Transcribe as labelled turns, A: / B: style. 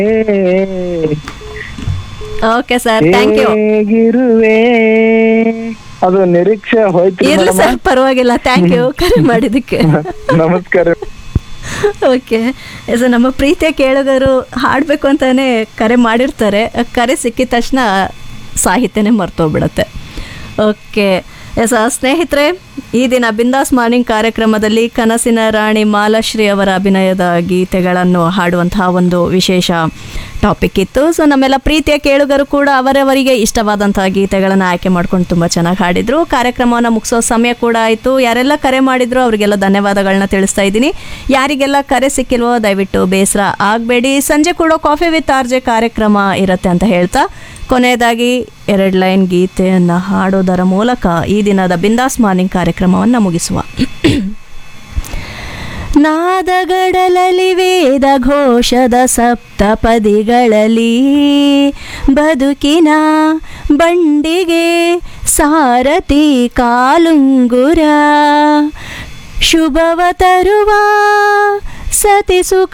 A: okay sir thank you
B: ಹೇಗಿರುವೆ ಅದು ನಿರೀಕ್ಷೆ ಹೋಯ್ತು
A: ಇರ್ಲಿ ಸರ್ ಪರವಾಗಿಲ್ಲ ಥ್ಯಾಂಕ್ ಯು ಕರೆ ಮಾಡಿದ್ದಕ್ಕೆ
B: ನಮಸ್ಕಾರ
A: ಓಕೆ ಸರ್ ನಮ್ಮ ಪ್ರೀತಿಯ ಕೇಳುಗರು ಹಾಡಬೇಕು ಅಂತಾನೆ ಕರೆ ಮಾಡಿರ್ತಾರೆ ಕರೆ ಸಿಕ್ಕಿದ ತಕ್ಷಣ ಸಾಹಿತ್ಯನೇ ಮರ್ತೋಗ್ಬಿಡತ್ತೆ ಓಕೆ ಎಸ್ ಸ್ನೇಹಿತರೆ ಈ ದಿನ ಬಿಂದಾಸ್ ಮಾರ್ನಿಂಗ್ ಕಾರ್ಯಕ್ರಮದಲ್ಲಿ ಕನಸಿನ ರಾಣಿ ಮಾಲಾಶ್ರೀ ಅವರ ಅಭಿನಯದ ಗೀತೆಗಳನ್ನು ಹಾಡುವಂತಹ ಒಂದು ವಿಶೇಷ ಟಾಪಿಕ್ ಇತ್ತು ಸೊ ನಮ್ಮೆಲ್ಲ ಪ್ರೀತಿಯ ಕೇಳುಗರು ಕೂಡ ಅವರವರಿಗೆ ಇಷ್ಟವಾದಂತಹ ಗೀತೆಗಳನ್ನು ಆಯ್ಕೆ ಮಾಡ್ಕೊಂಡು ತುಂಬ ಚೆನ್ನಾಗಿ ಹಾಡಿದ್ರು ಕಾರ್ಯಕ್ರಮವನ್ನು ಮುಗಿಸೋ ಸಮಯ ಕೂಡ ಆಯಿತು ಯಾರೆಲ್ಲ ಕರೆ ಮಾಡಿದ್ರು ಅವರಿಗೆಲ್ಲ ಧನ್ಯವಾದಗಳನ್ನ ತಿಳಿಸ್ತಾ ಇದ್ದೀನಿ ಯಾರಿಗೆಲ್ಲ ಕರೆ ಸಿಕ್ಕಿಲ್ವೋ ದಯವಿಟ್ಟು ಬೇಸರ ಆಗಬೇಡಿ ಸಂಜೆ ಕೂಡ ಕಾಫಿ ವಿತ್ ಆರ್ಜೆ ಕಾರ್ಯಕ್ರಮ ಇರುತ್ತೆ ಅಂತ ಹೇಳ್ತಾ ಕೊನೆಯದಾಗಿ ಎರಡು ಲೈನ್ ಗೀತೆಯನ್ನು ಹಾಡೋದರ ಮೂಲಕ ಈ ದಿನದ ಬಿಂದಾಸ್ ಮಾರ್ನಿಂಗ್ ಕಾರ್ಯಕ್ರಮವನ್ನು ಮುಗಿಸುವ ನಾದಗಡಲಲಿ ವೇದ ಘೋಷದ ಸಪ್ತಪದಿಗಳಲ್ಲಿ ಬದುಕಿನ ಬಂಡಿಗೆ ಸಾರಥಿ ಕಾಲುಂಗುರ ಶುಭವ ತರುವ ಸತಿ ಸುಖ